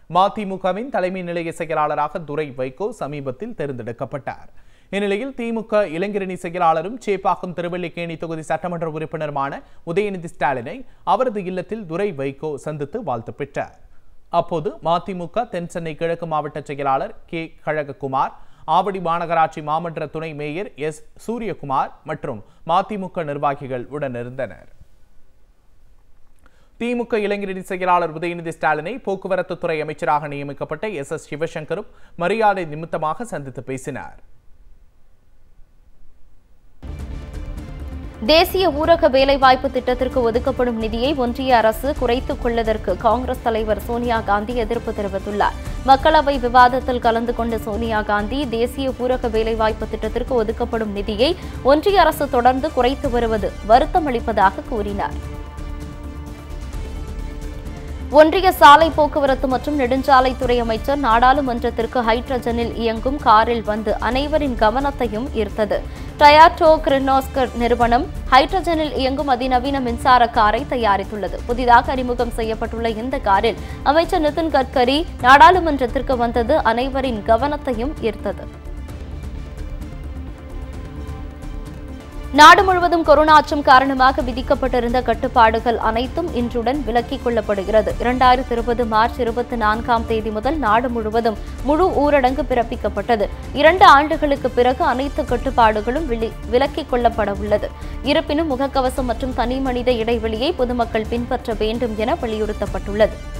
மதிமுகவின் தலைமை நிலைய செயலாளராக துரை வைகோ சமீபத்தில் தேர்ந்தெடுக்கப்பட்டார் இந்நிலையில் திமுக இளைஞரணி செயலாளரும் சேப்பாக்கம் திருவல்லிக்கேணி தொகுதி சட்டமன்ற உறுப்பினருமான உதயநிதி ஸ்டாலினை அவரது இல்லத்தில் துரை வைகோ சந்தித்து வாழ்த்து பெற்றார் அப்போது மதிமுக தென் சென்னை கிழக்கு மாவட்ட செயலாளர் கே கழககுமார் ஆவடி மாநகராட்சி மாமன்ற துணை மேயர் எஸ் சூரியகுமார் மற்றும் மதிமுக நிர்வாகிகள் உடனிருந்தனர் திமுக இளைஞரணி செயலாளர் உதயநிதி ஸ்டாலினை போக்குவரத்து துறை அமைச்சராக நியமிக்கப்பட்ட எஸ் எஸ் சிவசங்கரும் மரியாதை நிமித்தமாக சந்தித்து பேசினார் தேசிய ஊரக வேலைவாய்ப்பு திட்டத்திற்கு ஒதுக்கப்படும் நிதியை ஒன்றிய அரசு குறைத்துக் கொள்ளதற்கு காங்கிரஸ் தலைவர் சோனியா காந்தி எதிர்ப்பு தெரிவித்துள்ளார் மக்களவை விவாதத்தில் கலந்து கொண்ட சோனியா காந்தி தேசிய ஊரக வேலைவாய்ப்பு திட்டத்திற்கு ஒதுக்கப்படும் நிதியை ஒன்றிய அரசு தொடர்ந்து குறைத்து வருவது வருத்தமளிப்பதாக கூறினார் ஒன்றிய சாலை போக்குவரத்து மற்றும் நெடுஞ்சாலைத்துறை அமைச்சர் நாடாளுமன்றத்திற்கு ஹைட்ரஜனில் இயங்கும் காரில் வந்து அனைவரின் கவனத்தையும் ஈர்த்தது டயாட்டோ கிரினோஸ்கர் நிறுவனம் ஹைட்ரஜனில் இயங்கும் அதிநவீன மின்சார காரை தயாரித்துள்ளது புதிதாக அறிமுகம் செய்யப்பட்டுள்ள இந்த காரில் அமைச்சர் நிதின் கட்கரி நாடாளுமன்றத்திற்கு வந்தது அனைவரின் கவனத்தையும் ஈர்த்தது நாடு முழுவதும் கொரோனா அச்சம் காரணமாக விதிக்கப்பட்டிருந்த கட்டுப்பாடுகள் அனைத்தும் இன்றுடன் விலக்கிக் கொள்ளப்படுகிறது இரண்டாயிரத்தி இருபது மார்ச் இருபத்தி நான்காம் தேதி முதல் நாடு முழுவதும் முழு ஊரடங்கு பிறப்பிக்கப்பட்டது இரண்டு ஆண்டுகளுக்கு பிறகு அனைத்து கட்டுப்பாடுகளும் விலி- விலக்கிக் கொள்ளப்பட உள்ளது இருப்பினும் முகக்கவசம் மற்றும் தனிமனித இடைவெளியை பொதுமக்கள் பின்பற்ற வேண்டும் என வலியுறுத்தப்பட்டுள்ளது